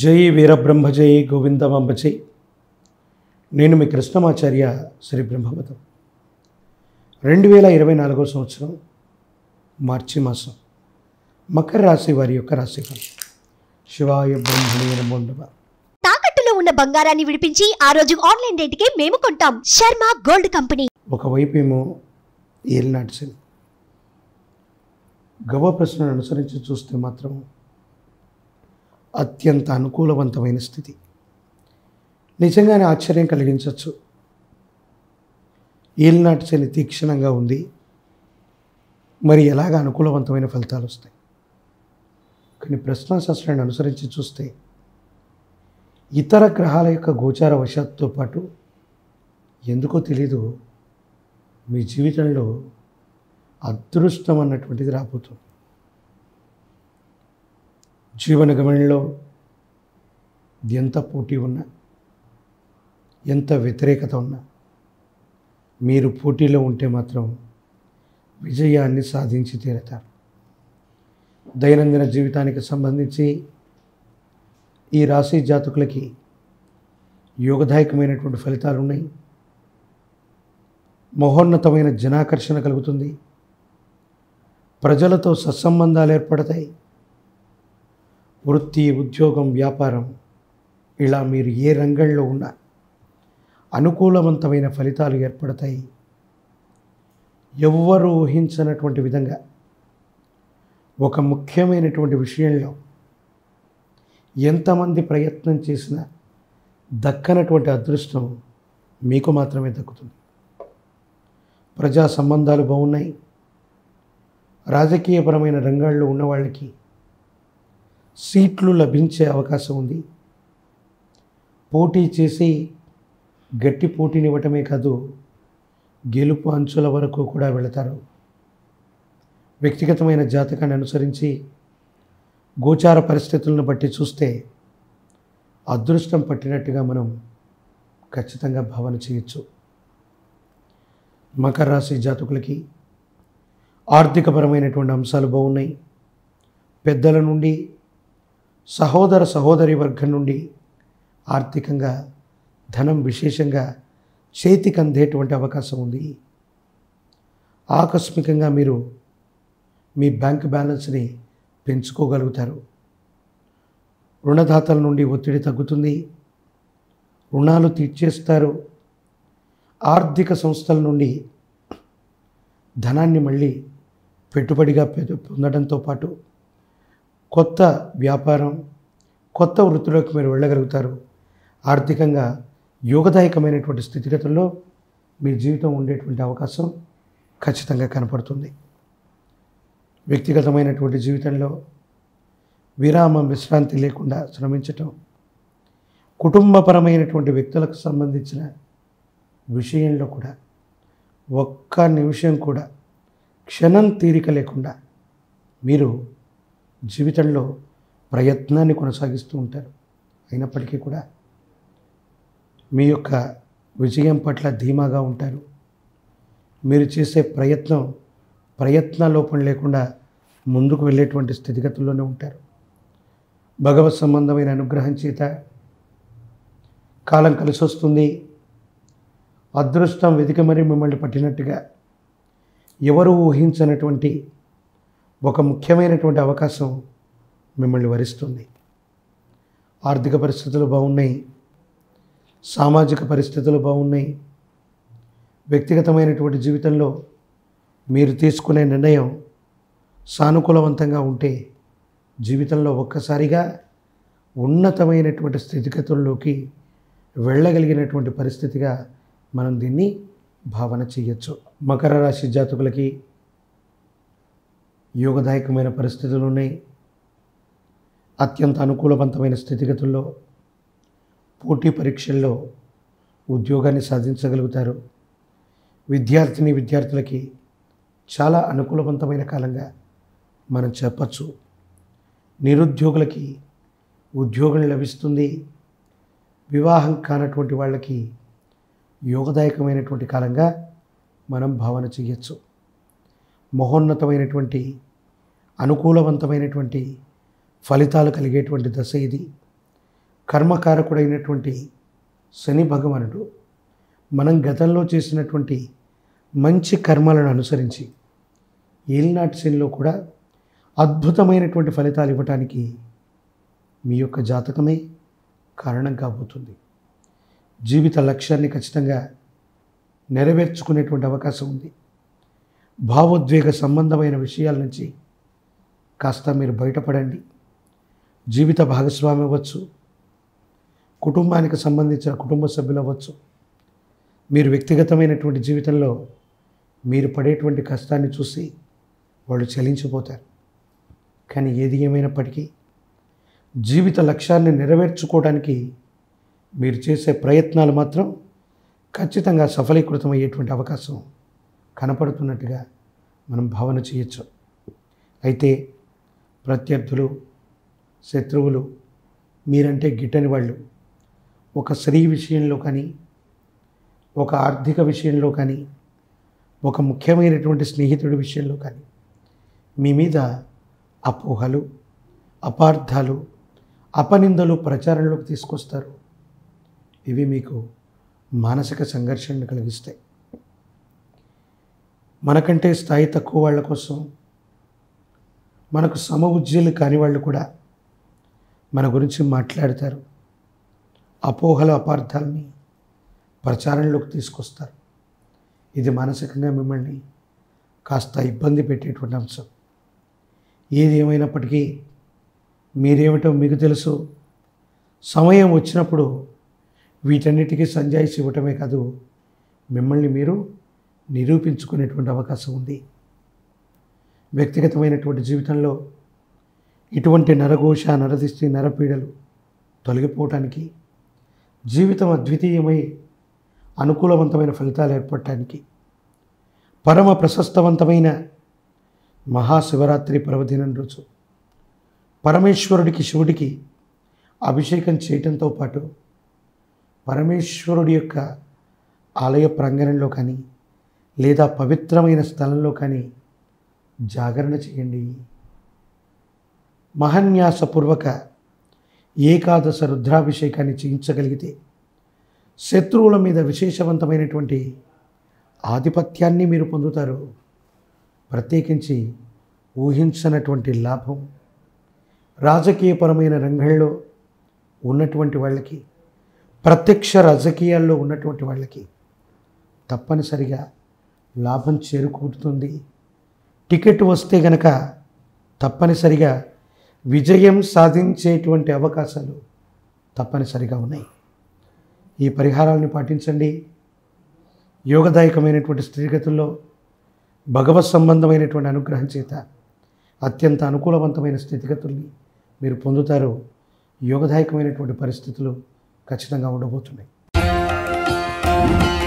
జై వీరబ్రహ్మ జై గోవిందమాంబ జై నేను మీ కృష్ణమాచార్య శ్రీ బ్రహ్మవతం రెండు వేల ఇరవై నాలుగో సంవత్సరం మార్చి మాసం మకర రాశి వారి యొక్క రాశిఫలం శివాయ బ్రహ్మణి నమో నమః తాకట్టులో ఉన్న బంగారాన్ని విడిపించి ఆ రోజు ఆన్లైన్ రేటుకే మేము కొంటాం శర్మ గోల్డ్ కంపెనీ ఒకవైపు ఏమో ఏలినాటి శని గవ ప్రశ్నను అనుసరించి చూస్తే మాత్రం అత్యంత అనుకూలవంతమైన స్థితి నిజంగానే ఆశ్చర్యం కలిగించవచ్చు ఏలినాటి శని తీక్షణంగా ఉంది మరి ఎలాగ అనుకూలవంతమైన ఫలితాలు వస్తాయి కానీ ప్రశ్నాశాస్త్రాన్ని అనుసరించి చూస్తే ఇతర గ్రహాల యొక్క గోచార వశాత్తో పాటు ఎందుకో తెలీదు మీ జీవితంలో అదృష్టం అన్నటువంటిది రాబోతుంది జీవన గమనంలో ఎంత పోటీ ఉన్నా ఎంత వ్యతిరేకత ఉన్నా మీరు పోటీలో ఉంటే మాత్రం విజయాన్ని సాధించి తీరతారు దైనందిన జీవితానికి సంబంధించి ఈ రాశి జాతకులకి యోగదాయకమైనటువంటి ఫలితాలు ఉన్నాయి మహోన్నతమైన జనాకర్షణ కలుగుతుంది ప్రజలతో సత్సంబంధాలు ఏర్పడతాయి వృత్తి ఉద్యోగం వ్యాపారం ఇలా మీరు ఏ రంగంలో ఉన్నా అనుకూలవంతమైన ఫలితాలు ఏర్పడతాయి ఎవ్వరూ ఊహించనటువంటి విధంగా ఒక ముఖ్యమైనటువంటి విషయంలో ఎంతమంది ప్రయత్నం చేసినా దక్కనటువంటి అదృష్టం మీకు మాత్రమే దక్కుతుంది ప్రజా సంబంధాలు బాగున్నాయి రాజకీయపరమైన రంగాల్లో ఉన్న వాళ్ళకి సీట్లు లభించే అవకాశం ఉంది పోటీ చేసి గట్టి పోటీనివ్వటమే కాదు గెలుపు అంచుల వరకు కూడా వెళతారు వ్యక్తిగతమైన జాతకాన్ని అనుసరించి గోచార పరిస్థితులను బట్టి చూస్తే అదృష్టం పట్టినట్టుగా మనం ఖచ్చితంగా భావన చేయొచ్చు మకర రాశి జాతకులకి ఆర్థికపరమైనటువంటి అంశాలు బాగున్నాయి పెద్దల నుండి సహోదర సహోదరి వర్గం నుండి ఆర్థికంగా ధనం విశేషంగా చేతికి అందేటువంటి అవకాశం ఉంది ఆకస్మికంగా మీరు మీ బ్యాంక్ బ్యాలెన్స్ని పెంచుకోగలుగుతారు రుణదాతల నుండి ఒత్తిడి తగ్గుతుంది రుణాలు తీర్చేస్తారు ఆర్థిక సంస్థల నుండి ధనాన్ని మళ్ళీ పెట్టుబడిగా పె- పొందడంతో పాటు కొత్త వ్యాపారం కొత్త వృత్తిలోకి మీరు వెళ్ళగలుగుతారు ఆర్థికంగా యోగదాయకమైనటువంటి స్థితిగతుల్లో మీ జీవితం ఉండేటువంటి అవకాశం ఖచ్చితంగా కనపడుతుంది వ్యక్తిగతమైనటువంటి జీవితంలో విరామం విశ్రాంతి లేకుండా శ్రమించటం కుటుంబపరమైనటువంటి వ్యక్తులకు సంబంధించిన విషయంలో కూడా ఒక్క నిమిషం కూడా క్షణం తీరిక లేకుండా మీరు జీవితంలో ప్రయత్నాన్ని కొనసాగిస్తూ ఉంటారు అయినప్పటికీ కూడా మీ యొక్క విజయం పట్ల ధీమాగా ఉంటారు మీరు చేసే ప్రయత్నం ప్రయత్న లోపం లేకుండా ముందుకు వెళ్ళేటువంటి స్థితిగతుల్లోనే ఉంటారు భగవత్ సంబంధమైన అనుగ్రహం చేత కాలం కలిసి వస్తుంది అదృష్టం వెతికి మరీ మిమ్మల్ని పట్టినట్టుగా ఎవరు ఊహించనటువంటి ఒక ముఖ్యమైనటువంటి అవకాశం మిమ్మల్ని వరిస్తుంది ఆర్థిక పరిస్థితులు బాగున్నాయి సామాజిక పరిస్థితులు బాగున్నాయి వ్యక్తిగతమైనటువంటి జీవితంలో మీరు తీసుకునే నిర్ణయం సానుకూలవంతంగా ఉంటే జీవితంలో ఒక్కసారిగా ఉన్నతమైనటువంటి స్థితిగతుల్లోకి వెళ్ళగలిగినటువంటి పరిస్థితిగా మనం దీన్ని భావన చేయొచ్చు మకర రాశి జాతకులకి యోగదాయకమైన పరిస్థితులు ఉన్నాయి అత్యంత అనుకూలవంతమైన స్థితిగతుల్లో పోటీ పరీక్షల్లో ఉద్యోగాన్ని సాధించగలుగుతారు విద్యార్థిని విద్యార్థులకి చాలా అనుకూలవంతమైన కాలంగా మనం చెప్పచ్చు నిరుద్యోగులకి ఉద్యోగం లభిస్తుంది వివాహం కానటువంటి వాళ్ళకి యోగదాయకమైనటువంటి కాలంగా మనం భావన చేయొచ్చు మహోన్నతమైనటువంటి అనుకూలవంతమైనటువంటి ఫలితాలు కలిగేటువంటి దశ ఇది కర్మకారకుడైనటువంటి శని భగవానుడు మనం గతంలో చేసినటువంటి మంచి కర్మలను అనుసరించి ఏలినాటి శనిలో కూడా అద్భుతమైనటువంటి ఫలితాలు ఇవ్వటానికి మీ యొక్క జాతకమే కారణం కాబోతుంది జీవిత లక్ష్యాన్ని ఖచ్చితంగా నెరవేర్చుకునేటువంటి అవకాశం ఉంది భావోద్వేగ సంబంధమైన విషయాల నుంచి కాస్త మీరు బయటపడండి జీవిత భాగస్వామి అవ్వచ్చు కుటుంబానికి సంబంధించిన కుటుంబ సభ్యులు అవ్వచ్చు మీరు వ్యక్తిగతమైనటువంటి జీవితంలో మీరు పడేటువంటి కష్టాన్ని చూసి వాళ్ళు చలించిపోతారు కానీ ఏది ఏమైనప్పటికీ జీవిత లక్ష్యాన్ని నెరవేర్చుకోవడానికి మీరు చేసే ప్రయత్నాలు మాత్రం ఖచ్చితంగా సఫలీకృతం అయ్యేటువంటి అవకాశం కనపడుతున్నట్టుగా మనం భావన చేయొచ్చు అయితే ప్రత్యర్థులు శత్రువులు మీరంటే గిట్టని వాళ్ళు ఒక స్త్రీ విషయంలో కానీ ఒక ఆర్థిక విషయంలో కానీ ఒక ముఖ్యమైనటువంటి స్నేహితుడి విషయంలో కానీ మీ మీద అపోహలు అపార్థాలు అపనిందలు ప్రచారంలోకి తీసుకొస్తారు ఇవి మీకు మానసిక సంఘర్షణను కలిగిస్తాయి మనకంటే స్థాయి తక్కువ వాళ్ళ కోసం మనకు సమ ఉజ్జీలు కాని వాళ్ళు కూడా మన గురించి మాట్లాడతారు అపోహల అపార్థాలని ప్రచారంలోకి తీసుకొస్తారు ఇది మానసికంగా మిమ్మల్ని కాస్త ఇబ్బంది పెట్టేటువంటి అంశం ఏది ఏమైనప్పటికీ మీరేమిటో మీకు తెలుసు సమయం వచ్చినప్పుడు వీటన్నిటికీ సంజాయిషి ఇవ్వటమే కాదు మిమ్మల్ని మీరు నిరూపించుకునేటువంటి అవకాశం ఉంది వ్యక్తిగతమైనటువంటి జీవితంలో ఇటువంటి నరఘోష నరదిష్టి నరపీడలు తొలగిపోవటానికి జీవితం అద్వితీయమై అనుకూలవంతమైన ఫలితాలు ఏర్పడటానికి పరమ ప్రశస్తవంతమైన మహాశివరాత్రి పర్వదినం రోజు పరమేశ్వరుడికి శివుడికి అభిషేకం చేయటంతో పాటు పరమేశ్వరుడి యొక్క ఆలయ ప్రాంగణంలో కానీ లేదా పవిత్రమైన స్థలంలో కానీ జాగరణ చేయండి మహన్యాసపూర్వక ఏకాదశ రుద్రాభిషేకాన్ని చేయించగలిగితే శత్రువుల మీద విశేషవంతమైనటువంటి ఆధిపత్యాన్ని మీరు పొందుతారు ప్రత్యేకించి ఊహించనటువంటి లాభం రాజకీయపరమైన రంగంలో ఉన్నటువంటి వాళ్ళకి ప్రత్యక్ష రాజకీయాల్లో ఉన్నటువంటి వాళ్ళకి తప్పనిసరిగా లాభం చేరుకుంటుంది టికెట్ వస్తే గనక తప్పనిసరిగా విజయం సాధించేటువంటి అవకాశాలు తప్పనిసరిగా ఉన్నాయి ఈ పరిహారాలను పాటించండి యోగదాయకమైనటువంటి స్థితిగతుల్లో భగవత్ సంబంధమైనటువంటి అనుగ్రహం చేత అత్యంత అనుకూలవంతమైన స్థితిగతుల్ని మీరు పొందుతారు యోగదాయకమైనటువంటి పరిస్థితులు ఖచ్చితంగా ఉండబోతున్నాయి